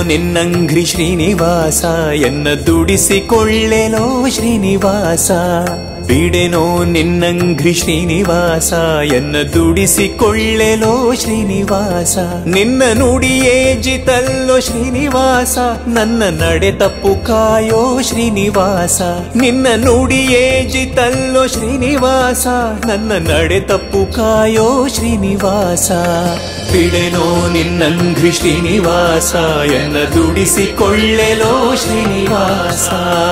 ನಿನ್ನಂಘ್ರಿ ಶ್ರೀನಿವಾಸ ಎನ್ನ ದುಡಿಸಿಕೊಳ್ಳೆನೋ ಶ್ರೀನಿವಾಸ ಬಿಡೆನೋ ನಿನ್ನಂಘ್ರಿ ಶ್ರೀನಿವಾಸ ಎನ್ನ ದುಡಿಸಿಕೊಳ್ಳೆನೋ ಶ್ರೀನಿವಾಸ ನಿನ್ನ ನುಡಿಯೇ ಜಿತಲ್ಲೋ ಶ್ರೀನಿವಾಸ ನನ್ನ ನಡೆ ತಪ್ಪು ಕಾಯೋ ಶ್ರೀನಿವಾಸ ನಿನ್ನ ನುಡಿಯೇ ಜಿತಲ್ಲೋ ಶ್ರೀನಿವಾಸ ನನ್ನ ನಡೆ ತಪ್ಪು ಕಾಯೋ ಶ್ರೀನಿವಾಸ ಬಿಡೆನೋ ನಿನ್ನಂಘ್ರಿ ಶ್ರೀನಿವಾಸ ಎನ್ನ ದುಡಿಸಿಕೊಳ್ಳೆಲೋ ಶ್ರೀನಿವಾಸ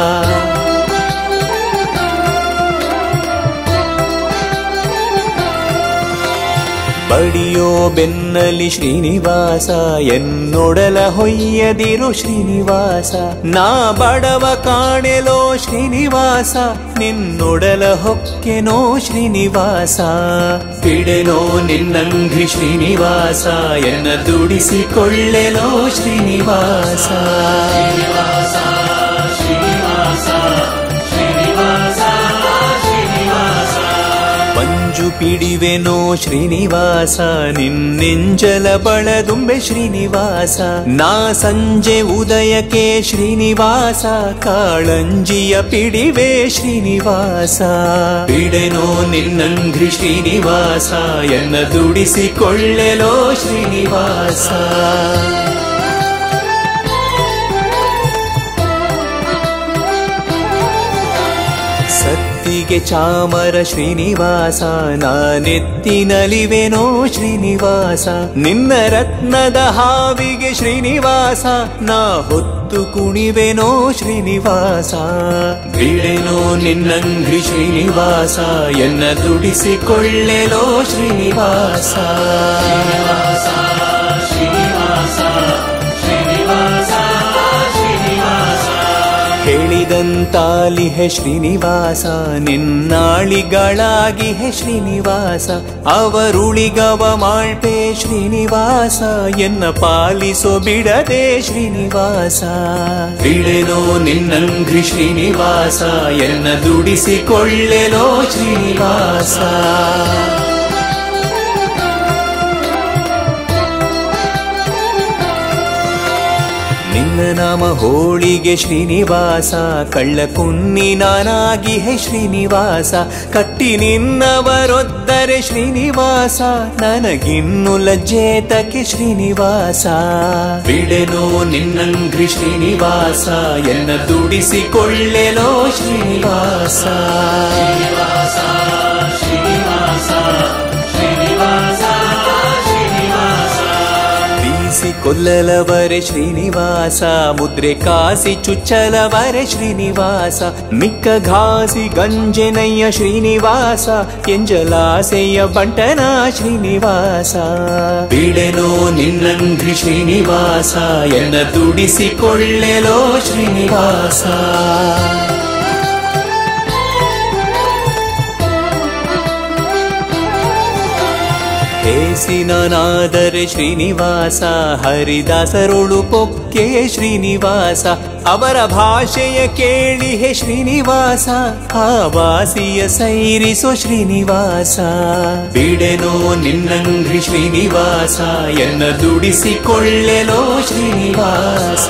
ಬಡಿಯೋ ಬೆನ್ನಲಿ ಶ್ರೀನಿವಾಸ ಎನ್ನೊಡಲ ಹೊಯ್ಯದಿರು ಶ್ರೀನಿವಾಸ ನಾ ಬಡವ ಕಾಣೆಲೋ ಶ್ರೀನಿವಾಸ ನಿನ್ನೊಡಲ ಹೊಕ್ಕೆನೋ ಶ್ರೀನಿವಾಸ ಬಿಡೆನೋ ನಿನ್ನಂಘ್ರಿ ಶ್ರೀನಿವಾಸ ಎನ್ನ ದುಡಿಸಿಕೊಳ್ಳೆಲೋ ಶ್ರೀನಿವಾಸ ಮಂಜು ಪಿಡಿವೆನೋ ಶ್ರೀನಿವಾಸ ನಿನ್ನೆಂಜಲ ಬಳದುಂಬೆ ಶ್ರೀನಿವಾಸ ನಾ ಸಂಜೆ ಉದಯಕ್ಕೆ ಶ್ರೀನಿವಾಸ ಕಾಳಂಜಿಯ ಪಿಡಿವೆ ಶ್ರೀನಿವಾಸ ಬಿಡೆನೋ ನಿನ್ನಂಘ್ರಿ ಶ್ರೀನಿವಾಸ ಎನ್ನ ದುಡಿಸಿಕೊಳ್ಳೆಲೋ ಶ್ರೀನಿವಾಸ ಸತ್ತಿಗೆ ಚಾಮರ ಶ್ರೀನಿವಾಸ ನಾನೆತ್ತಿನಲಿವೆನೋ ಶ್ರೀನಿವಾಸ ನಿನ್ನ ರತ್ನದ ಹಾವಿಗೆ ಶ್ರೀನಿವಾಸ ನಾ ಹೊತ್ತು ಕುಣಿವೆನೋ ಶ್ರೀನಿವಾಸ ಬಿಡೆನೋ ನಿನ್ನಂಘ್ರಿ ಶ್ರೀನಿವಾಸ ಎನ್ನ ದುಡಿಸಿಕೊಳ್ಳೆಲೋ ಶ್ರೀನಿವಾಸ ಹೇಳಿದಂತಾಲಿಹೆ ಶ್ರೀನಿವಾಸ ನಿನ್ನಾಳಿಗಳಾಗಿ ಹೆ ಶ್ರೀನಿವಾಸ ಅವರುಳಿಗವ ಮಾಳ್ಪೆ ಶ್ರೀನಿವಾಸ ಎನ್ನ ಪಾಲಿಸೋ ಬಿಡದೆ ಶ್ರೀನಿವಾಸ ಬಿಡೆನೋ ನಿನ್ನಂಘ್ರಿ ಶ್ರೀನಿವಾಸ ಎನ್ನ ದುಡಿಸಿಕೊಳ್ಳೆಲೋ ಶ್ರೀನಿವಾಸ ನಿನ್ನ ನಾಮ ಹೋಳಿಗೆ ಶ್ರೀನಿವಾಸ ಕಳ್ಳ ಕುನ್ನಿ ನಾನಾಗಿ ಹೇ ಶ್ರೀನಿವಾಸ ಕಟ್ಟಿ ನಿನ್ನವರೊದ್ದರೆ ಶ್ರೀನಿವಾಸ ನನಗಿನ್ನು ಲಜ್ಜೇತಕ್ಕೆ ಶ್ರೀನಿವಾಸ ಬಿಡೆನೋ ನಿನ್ನಂಘ್ರಿ ಶ್ರೀನಿವಾಸ ಎನ್ನ ದುಡಿಸಿಕೊಳ್ಳೆಲೋ ಶ್ರೀನಿವಾಸ ಬೀಸಿ ಕೊಲ್ಲಲವರೆ ಶ್ರೀನಿವಾಸ ಮುದ್ರೆ ಕಾಸಿ ಚುಚ್ಚಲವರೆ ಶ್ರೀನಿವಾಸ ಮಿಕ್ಕ ಘಾಸಿ ಗಂಜೆನಯ್ಯ ಶ್ರೀನಿವಾಸ ಎಂಜಲಾಸೆಯ ಬಂಟನ ಶ್ರೀನಿವಾಸ ಬಿಡೆನೋ ನಿನ್ನಂಘ್ರಿ ಶ್ರೀನಿವಾಸ ಎನ್ನ ದುಡಿಸಿಕೊಳ್ಳೆಲೋ ಶ್ರೀನಿವಾಸ ಹೇಸಿನಾದರೆ ಶ್ರೀನಿವಾಸ ಹರಿದಾಸರುಳು ಪೊಕ್ಕೆ ಶ್ರೀನಿವಾಸ ಅವರ ಭಾಷೆಯ ಕೇಳಿ ಹೇ ಶ್ರೀನಿವಾಸ ಆ ವಾಸಿಯ ಸೈರಿಸೋ ಶ್ರೀನಿವಾಸ ಬಿಡೆನೋ ನಿನ್ನಂಘ್ರಿ ಶ್ರೀನಿವಾಸ ಎನ್ನ ದುಡಿಸಿಕೊಳ್ಳೆಲೋ ಶ್ರೀನಿವಾಸ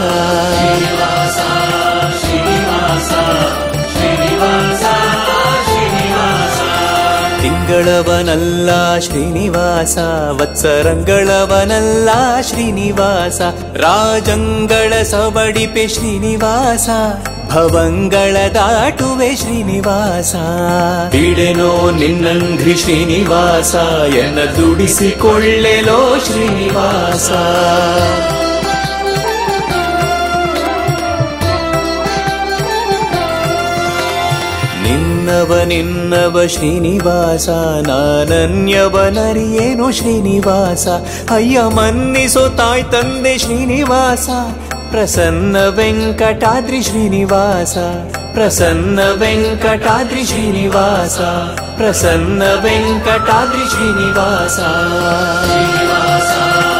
ತಿಂಗಳವನಲ್ಲ ಶ್ರೀನಿವಾಸ ವತ್ಸರಂಗಳವನಲ್ಲ ಶ್ರೀನಿವಾಸ ರಾಜಂಗಳ ಸವಡಿಪೆ ಶ್ರೀನಿವಾಸ ಭವಂಗಳ ದಾಟುವೆ ಶ್ರೀನಿವಾಸ ಬಿಡೆನೋ ನಿನ್ನಂಘ್ರಿ ಶ್ರೀನಿವಾಸ ಎನ್ನ ದುಡಿಸಿಕೊಳ್ಳೆಲೋ ಶ್ರೀನಿವಾಸ ನಿನ್ನವ ನಿನ್ನವ ಶ್ರೀನಿವಾಸ ನಾನನ್ಯವನರಿಯೇನು ಶ್ರೀನಿವಾಸ ಅಯ್ಯ ಮನ್ನಿಸೋ ತಾಯ್ ತಂದೆ ಶ್ರೀನಿವಾಸ ಪ್ರಸನ್ನ ವೆಂಕಟಾದ್ರಿ ಶ್ರೀನಿವಾಸ ಪ್ರಸನ್ನ ವೆಂಕಟಾದ್ರಿ ಶ್ರೀನಿವಾಸ ಪ್ರಸನ್ನ ವೆಂಕಟಾದ್ರಿ ಶ್ರೀನಿವಾಸ ಶ್ರೀನಿವಾಸ